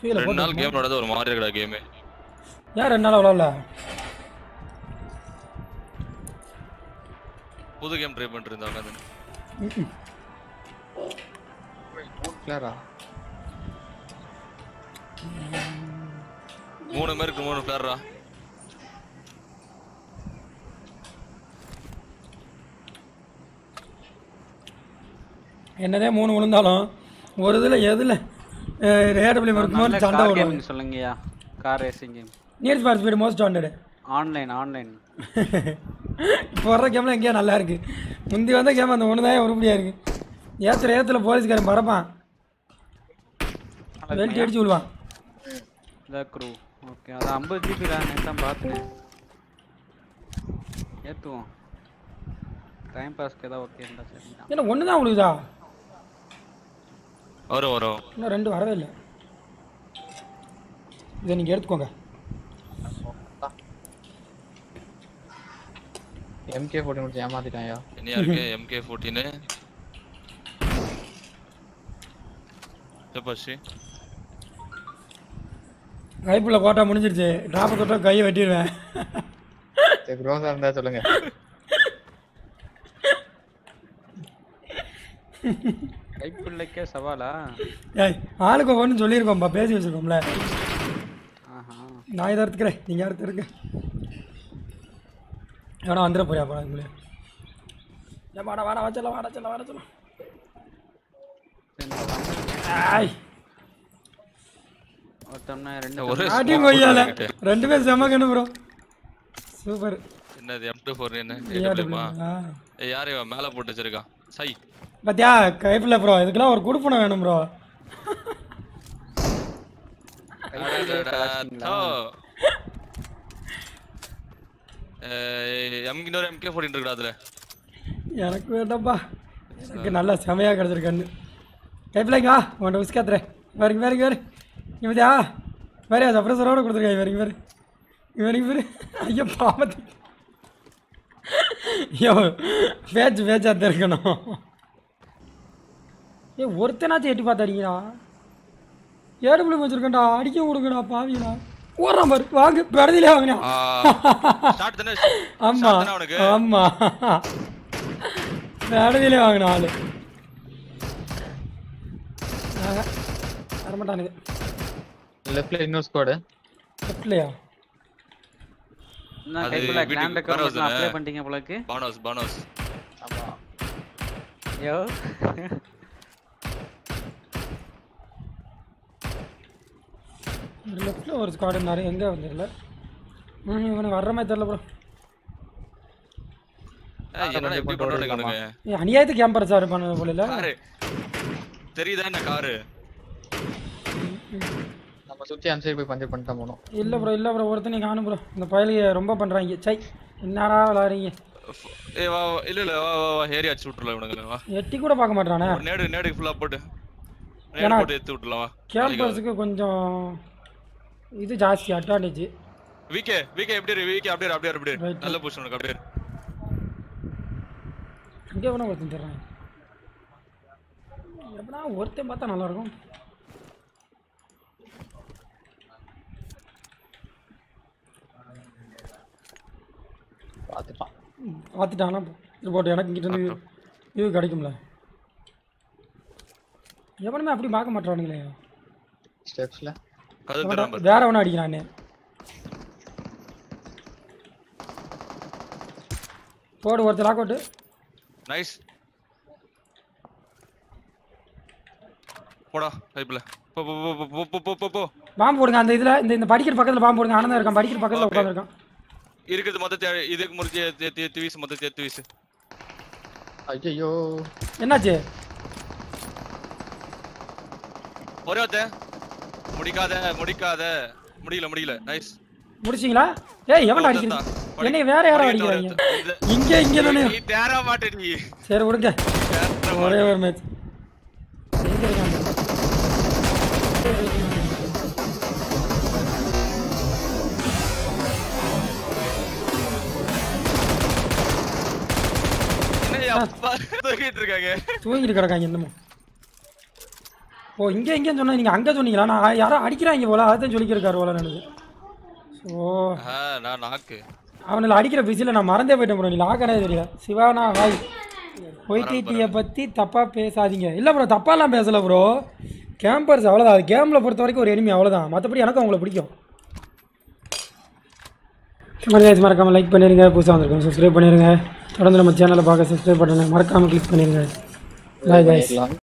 கீழே ரெண்டு நாள் போட்டு கேம் விளாடாத ஒரு மாதிரி இருக்கடா கேம் ஏன் ரெண்டு நாள் விளாட்ல புது கேம் ட்ரை பண்ணிட்டு இருந்தா உட்காந்து கிளியரா மூணு பேருக்கு மூணு பிளேயரா என்னதே மூணு விழுந்தாலும் ஒரு இதில் எதில் ரேடபிள்யூ இருக்குமோ நல்ல சண்டை கார் ஓடும் கேமிங் சொல்லுங்கய்யா car racing game need for speed most wanted online online இப்போ வர்ற கேம்லாம் எங்கேயா நல்லா இருக்கு முந்தி வந்த கேம் அந்த ஒன்று தான் உருப்படியாக இருக்கு ஏத்துல ஏத்துல போலீஸ்காரன் பறப்பான் வெல்ட்டி அடிச்சு விழுவான் த க்ரூ ஓகே அது ஐம்பது ஜிபி ரேம் தான் பார்த்தேன் ஏற்றுவோம் டைம் பாஸ்க்கு ஏதாவது ஓகே இருந்தா சரி ஏன்னா ஒன்று தான் விழுகுதா வரும் வரும் இன்னும் ரெண்டு வரவே இல்லை இதை நீங்கள் எடுத்துக்கோங்க எம்கே ஃபோர்ட்டி முடிச்சு ஏமாத்திட்டாயா என்னையா இருக்கு எம்கே ஃபோர்டீனு பஷி கைப்புள்ள கோட்டா முடிஞ்சிருச்சு ட்ராப்பை தொட்டா கையை வெட்டிடுவேன் சரி க்ரோஸா இருந்தா சொல்லுங்க கைப்பிள்ளைக்கே சவாலா ஏய் ஆளுக்கு ஒவ்வொன்று சொல்லியிருக்கோம்ப்பா பேசி வச்சுருக்கோம்ல ஆஹா நான் இதை எடுத்துக்கிறேன் நீங்கள் எடுத்து இருக்க எவனா வந்துட போறியா போடா உங்களே ஏன் வாடா வாடா வச்சலாம் வாடா சொல்ல வாடா சொல்ல ஆய் ஒருத்தம்னா ரெண்டு ஒரே ஆட்டியும் smoke கொய்யால போட்டுக்கிட்டு. ரெண்டு பேரும் செம்ம கண்ணு ப்ரோ சூப்பர் என்னது எம் டூ ஃபோர் என்ன ஏடபிள்யூமா ஏய் யார் இவன் மேலே போட்டு வச்சிருக்கான் சை பாத்தியா கைப்பில்ல ப்ரோ இதுக்கெல்லாம் ஒரு குடுப்பணம் வேணும் ப்ரோ எம் இன்னொரு எம்கே ஃபோர்டீன் இருக்குடா அதுல எனக்கு வேண்டாம்ப்பா எனக்கு நல்லா செமையாக கிடச்சிருக்கு கண்ணு கைப்பிள்ளைங்க உன்ட்ட உஸ்காத்துறேன் வேறுங்க வேறுங்க வேறு இங்கே பாத்தியா வேறு சப்ரஸரோட கொடுத்துருக்கேன் வேறுங்க வேறு இவனுக்கு பேர் ஐயோ பாவத்தி ஐயோ பேச்சு பேச்சா தான் இருக்கணும் ஏ ஒருத்தனாச்சும் எட்டி பார்த்து அடிக்கிறா ஏடு பிள்ளை வச்சிருக்கேன்டா அடிக்க கொடுங்கடா பாவிடா ஓடுறான் பாரு வாங்க பிறதிலே வாங்கினா ஸ்டார்ட் தானே ஆமா start தானே அவனுக்கு ஆமா பிறதிலே வாங்கின ஆளு ஆஹா, வரமாட்டானுங்க லெஃப்ட்ல இன்னொரு ஸ்குவாடு லெஃப்ட்லையா என்ன அது கைப்பிள்ளை வீட்டுக்கு கிளாண்ட் வர அக்கௌண்ட் தானே? அப்ளை பண்ணிட்டீங்க போலக்கு பானோஸ் பானோஸ் ஆமா யோ லெஃப்ட்டில் ஒரு ஸ்குவாடு நிறைய எங்கே வந்துடல ம் இவனுக்கு வர்ற மாதிரி தெரில ப்ரோ ஏய், என்னடா இப்படி பண்றானுங்க இவனுங்க ஏ அநியாயத்துக்கு கேம்பர் சார் பண்ண போல இல்லை காரு தெரியுதா என்ன காரு நம்ம சுத்தி அந்த சைடு போய் பஞ்சர் பண்ணிட்டு போனோம் இல்லை ப்ரோ இல்லை ப்ரோ ஒருத்தனையும் காணும் ப்ரோ இந்த பயலுக்கு ரொம்ப பண்ணுறாங்க சை என்னடா விளாட்றீங்க ஏய் வா வா, இல்ல இல்ல வா வா வா ஏறி அடிச்சு விட்டுறலாம் இவனுங்க வா எட்டி கூட பார்க்க மாட்டானே ஒரு நேடு நேடு ஃபுல்லா போட்டு நேடு ஏன்னா- போட்டு எடுத்து விட்டுலாம் வா கேம்பர்ஸுக்கு கொஞ்சம் இது ஜாஸ்தி அட்வான்டேஜ் விகே விகே எப்படி இரு விகே அப்படியே இரு, அப்படியே இரு, அப்படியே இரு. Right. நல்ல பொசிஷன் உனக்கு அப்படியே இரு. இங்கே வேணா ஒருத்தன் தர்றான் எப்படா ஒருத்தன் பார்த்தா நல்லா இருக்கும் பார்த்துட்டான் பார்த்துட்டானா இது போட்டு எனக்கு இங்கிட்ட இருந்து இது கிடைக்கும்ல எவனுமே அப்படி பார்க்க மாட்டானுங்களே ஸ்டெப்ஸ்ல கதவு எவன்டா- திறன் பாரு. வேற ஒன்று அடிக்கிறானே போடு ஒருத்தர் லாக் அவுட்டு நைஸ் போடா பைப்ல போ போ போ போ போ போ போ போ பாம்பு போடுங்க அந்த இதில் இந்த இந்த படிக்கிற பக்கத்தில் பாம்பு போடுங்க ஆனந்தம் இருக்கான் படிக்கிற பக்கத்தில் Okay. உட்காந்துருக்கான் இருக்குது மொத்தத்தை இதுக்கு முடிச்சு ஏத்து ஏத்து வீசு மொத்தத்தை ஏத்து வீசு ஐயோ என்னாச்சு ஒரே ஒருத்த முடிக்காத முடிக்காத முடியல முடியல நைஸ் முடிச்சிங்களா ஏய் எவன்டா அடிக்கிறது என்னை வேற யாரோ அடிக்கிறாங்க இங்கே இங்கே தானே நீ தேர மாட்டே நீ சரி விடுங்க தேர ஒரே ஒரு மேட்ச் எங்க இருக்காங்க என்ன அப்பா தூக்கிட்டு இருக்காங்க தூங்கிட்டு கிடக்காங்க இன்னமும் ஓ இங்கே இங்கேன்னு சொன்னா நீங்கள் அங்கே சொன்னீங்களா நான் யாரோ அடிக்கிறாங்க போல அதான் சொல்லிக்கிருக்காரு போல எனக்கு ஓ ஆ நான் நாக்கு அவனில் அடிக்கிற பிஸியில் நான் மறந்தே போயிட்டேன் ப்ரோ நீ லாக்கனே தெரியாது சிவானா ஹாய் ஒய்டிடியை பற்றி தப்பாக பேசாதீங்க இல்லை ப்ரோ தப்பாலாம் பேசலை ப்ரோ கேம்பர்ஸ் அவ்வளோதான் அது கேமில் பொறுத்த வரைக்கும் ஒரு எனிமி அவ்வளோதான் மற்றபடி எனக்கு அவங்கள பிடிக்கும் கமெண்ட் மறக்காமல் லைக் பண்ணிடுங்க புதுசாக வந்திருக்கோம் சப்ஸ்கிரைப் பண்ணிடுங்க தொடர்ந்து நம்ம சேனலை பார்க்க சப்ஸ்கிரைப் பண்ணுங்க மறக்காமல் கிளிக் பண்ணிடுங்க பாய் பாய் பண்ணிடலாம்